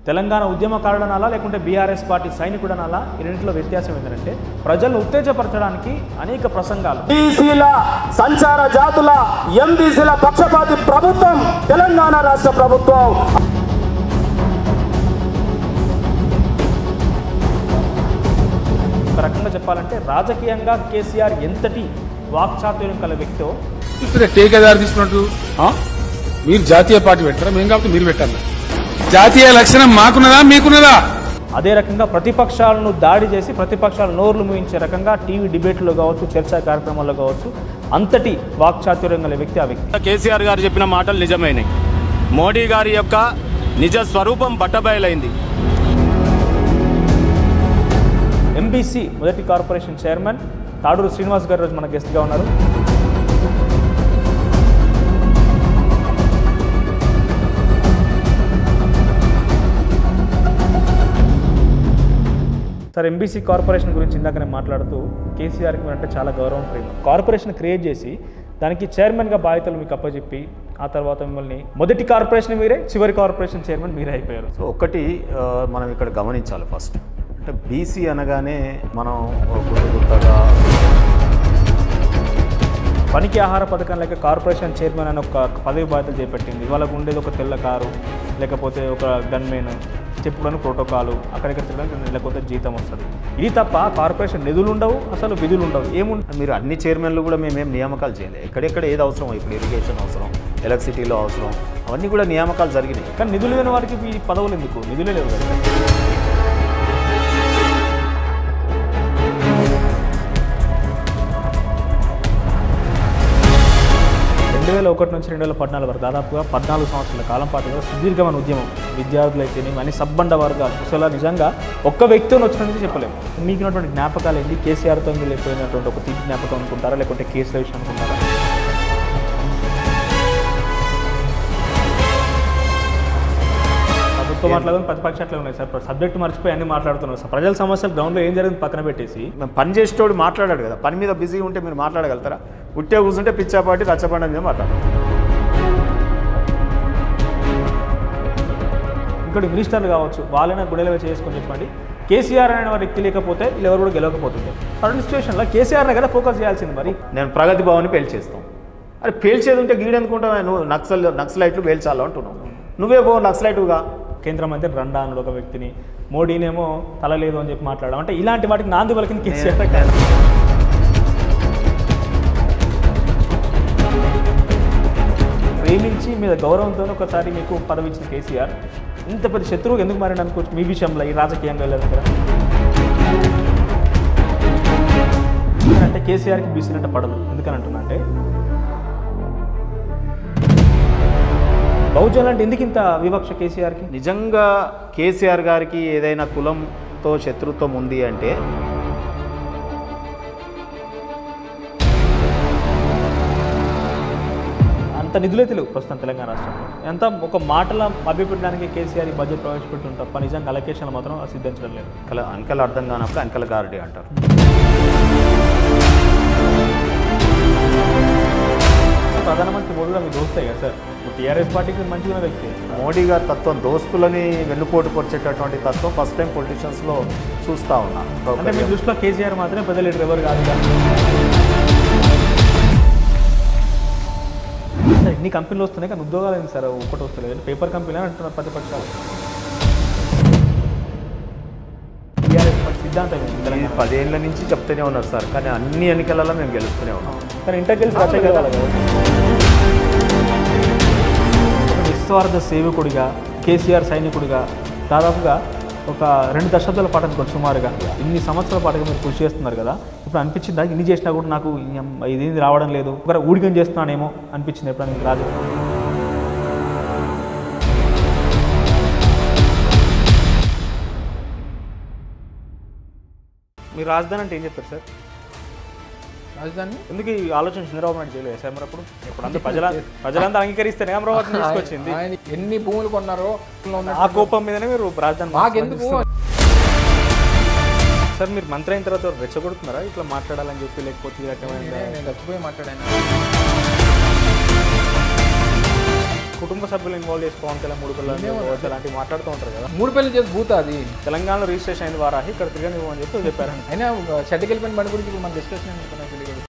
తెలంగాణ ఉద్యమకారుడు అనాలా లేకుంటే బీఆర్ఎస్ పార్టీ సైనికుడు అనాలా ఈ రెండింటిలో వ్యత్యాసం ఏంటంటే ప్రజలను ఉత్తేజపరచడానికి అనేక ప్రసంగాలు బీసీల సంచార జాతుల ఎంబీసీల పక్షపాతి ప్రభుత్వం తెలంగాణ రాష్ట్ర ప్రభుత్వం ఒక రకంగా చెప్పాలంటే రాజకీయంగా కేసీఆర్ ఎంతటి వాక్చాతుర్యం కల వ్యక్తో ఇప్పుడే టీకేదారు తీసుకున్నట్టు ఆ? మీరు జాతీయ పార్టీ పెట్టారా మేము కాబట్టి మీరు పెట్టాలి జాతీయ లక్షణం మాకున్నదా మీకున్నదా అదే రకంగా ప్రతిపక్షాలను దాడి చేసి ప్రతిపక్షాల నోర్లు మూయించే రకంగా టీవీ డిబేట్లో కావచ్చు చర్చా కార్యక్రమాల్లో కావచ్చు అంతటి వాక్చాతుర్యం గల వ్యక్తి ఆ వ్యక్తి కేసీఆర్ గారు చెప్పిన మాటలు నిజమైనవి మోడీ గారి యొక్క నిజ స్వరూపం బట్టబయలైంది ఎంబీసీ మొదటి కార్పొరేషన్ చైర్మన్ తాడూరు శ్రీనివాస్ గారు రోజు మన గెస్ట్గా ఉన్నారు సార్ ఎంబీసీ కార్పొరేషన్ గురించి ఇందాక నేను మాట్లాడుతూ కేసీఆర్కి మీరు అంటే చాలా గౌరవం ప్రేమ కార్పొరేషన్ క్రియేట్ చేసి దానికి చైర్మన్గా బాధ్యతలు మీకు అప్పచెప్పి ఆ తర్వాత మిమ్మల్ని మొదటి కార్పొరేషన్ మీరే చివరి కార్పొరేషన్ చైర్మన్ మీరే అయిపోయారు సో ఒకటి ఆ, మనం ఇక్కడ గమనించాలి ఫస్ట్ అంటే బీసీ అనగానే మనం గుర్తు గుర్తగా పనికి ఆహార పథకం లేక కార్పొరేషన్ చైర్మన్ అని ఒక పదవి బాధ్యతలు చేపట్టింది వాళ్ళకు ఉండేది ఒక తెల్ల కారు లేకపోతే ఒక గన్మెన్ చెప్పుడానికి ప్రోటోకాలు అక్కడికి తిరగడానికి లేకపోతే జీతం వస్తుంది ఇది తప్ప కార్పొరేషన్ నిధులు ఉండవు అసలు విధులు ఉండవు ఏముంటుంది మీరు అన్ని చైర్మన్లు కూడా మేమేం నియామకాలు చేయలేదు ఎక్కడెక్కడ ఏది అవసరం ఇప్పుడు ఇరిగేషన్ అవసరం ఎలక్ట్రిసిటీలో అవసరం అవన్నీ కూడా నియామకాలు జరిగినాయి కానీ నిధులు లేని వారికి ఈ పదవులు ఎందుకు నిధులే లేవు కదా రెండు వేల ఒకటి నుంచి రెండు వేల పద్నాలుగు వరకు దాదాపుగా పద్నాలుగు సంవత్సరాల కాలం పాటుగా సుదీర్ఘమైన ఉద్యమం విద్యార్థులు అయితేనే అన్ని సబ్బండ వర్గాలు అసలు నిజంగా ఒక్క వ్యక్తితో వచ్చినది చెప్పలేము మీకున్నటువంటి జ్ఞాపకాలు ఏంటి కేసీఆర్తో మీరు లేకపోయినటువంటి ఒక తీపి జ్ఞాపకం అనుకుంటారా లేకుంటే కేసు విషయం అనుకుంటారా ప్రభుత్వం మాట్లాడడం ప్రతిపక్ష అట్లే ఉన్నాయి సార్ సబ్జెక్ట్ మర్చిపోయి అన్ని మాట్లాడుతున్నారు సార్ ప్రజల సమస్యలు గ్రౌండ్లో ఏం జరిగింది పక్కన పెట్టేసి మేము పని చేసేటోడు మాట్లాడాడు కదా పని మీద బిజీ ఉంటే మీరు మాట్లాడగలుగుతారా ఉట్టే కూర్చుంటే పిచ్చాపాటి రచ్చబండ మీద మాట్లాడారు ఇంకోటి మినిస్టర్లు కావచ్చు వాళ్ళైనా గుడెలు చేసుకొని చెప్పండి కేసీఆర్ అనే వ్యక్తి లేకపోతే వీళ్ళు ఎవరు కూడా గెలవకపోతుండే అటువంటి సిచ్యువేషన్లో కేసీఆర్నే కదా ఫోకస్ చేయాల్సింది మరి నేను ప్రగతి భవన్ని పేల్చేస్తాం అరే పేల్చేది ఉంటే గీడెందుకుంటావు నువ్వు నక్సల్ నక్సలైట్లు పేల్చాలా అంటున్నావు నువ్వే పో నక్సలైటుగా కేంద్ర మంత్రి రండా అన్నాడు ఒక వ్యక్తిని మోడీనేమో తల లేదు అని చెప్పి మాట్లాడడం అంటే ఇలాంటి వాటికి నాంది పలికింది కేసీఆర్ కాదు ప్రేమించి మీద గౌరవంతో ఒకసారి మీకు పదవి ఇచ్చిన కేసీఆర్ ఇంత పెద్ద శత్రువు ఎందుకు మారింది అనుకోవచ్చు మీ విషయంలో ఈ రాజకీయంగా వెళ్ళదు కదా అంటే కేసీఆర్కి బీసీ అంటే పడదు ఎందుకని అంటున్నా అంటే బహుజనులు అంటే ఎందుకు ఇంత వివక్ష కేసీఆర్కి నిజంగా కేసీఆర్ గారికి ఏదైనా కులంతో శత్రుత్వం ఉంది అంటే అంత నిధులే తెలియదు ప్రస్తుతం తెలంగాణ రాష్ట్రంలో ఎంత ఒక మాటల మభ్యపెట్టడానికి కేసీఆర్ ఈ బడ్జెట్ ప్రవేశపెట్టిన తప్ప నిజంగా అలొకేషన్లు మాత్రం సిద్ధించడం లేదు అంకల అంకలు అర్థం కానప్పుడు అంకల గారడి అంటారు ప్రధానమంత్రి మోడీ కూడా మీ దోస్తే కదా సార్ టీఆర్ఎస్ పార్టీకి మంచిగా ఉన్న వ్యక్తి మోడీ గారి తత్వం దోస్తులని వెన్నుపోటు పొడిచేటటువంటి తత్వం ఫస్ట్ టైం పొలిటీషియన్స్లో చూస్తూ ఉన్నా అంటే మీ దృష్టిలో కేసీఆర్ మాత్రమే పెద్ద లీడర్ ఎవరు కాదు కదా సార్ ఇన్ని కంపెనీలు వస్తున్నాయి కానీ ఉద్యోగాలు ఏంటి సార్ ఒకటి వస్తలేదు పేపర్ కంపెనీ అని అంటున్నారు ప్రతిపక్షాలు టీఆర్ఎస్ పార్టీ సిద్ధాంతం ఏంటి ఈ తెలంగాణ పదేళ్ల నుంచి చెప్తూనే ఉన్నారు సార్ కానీ అన్ని ఎన్నికలలో మేము గెలుస్తూనే ఉన్నాం కానీ ఇంటర్ గెలిచి రచగలగాలి కదా ఒక నిస్వార్థ సేవకుడిగా కేసీఆర్ సైనికుడిగా దాదాపుగా ఒక రెండు దశాబ్దాల పాటు అనుకోండి సుమారుగా ఇన్ని సంవత్సరాల పాటుగా మీరు కృషి చేస్తున్నారు కదా ఇప్పుడు అనిపించిందా ఇన్ని చేసినా కూడా నాకు ఈ- ఇదేంది రావడం లేదు ఒక ఊడికం చేస్తున్నానేమో అనిపించింది ఎప్పుడైనా మీకు రాదు మీరు రాజధాని అంటే ఏం చెప్తారు సార్ రాజధాని ఎందుకు ఈ ఆలోచన చంద్రబాబు నాయుడు చేయలేదు సార్ మరి అప్పుడు ఇప్పుడు అంతా ప్రజల ప్రజలంతా అంగీకరిస్తేనే అమరావతిని తీసుకొచ్చింది ఆయన ఎన్ని భూములు కొన్నారో ఆ కోపం మీదనే మీరు రాజధాని మాకెందుకు సార్ మీరు మంత్రి అయిన తర్వాత రెచ్చగొడుతున్నారా ఇట్లా మాట్లాడాలని చెప్పి లేకపోతే ఈ రకమైన నేను చచ్చిపోయి మాట్లాడాను కుటుంబ సభ్యులు ఇన్వాల్వ్ చేసి పవన్ కళ్యాణ్ మూడు పిల్లలు ఇన్వాల్వ్ అలాంటివి మాట్లాడుతూ ఉంటారు కదా మూడు పెళ్లి చేసి భూత అది తెలంగాణలో రిజిస్ట్రేషన్ అయింది వారాహి ఇక్కడ తిరగనివ్వని చెప్పి చెప్పారు అయినా షెడ్కి వెళ్ళిపోయిన బండి గురించి ఇప్పుడు మన డిస్కషన్ ఎందుకు నాకు తెలియదు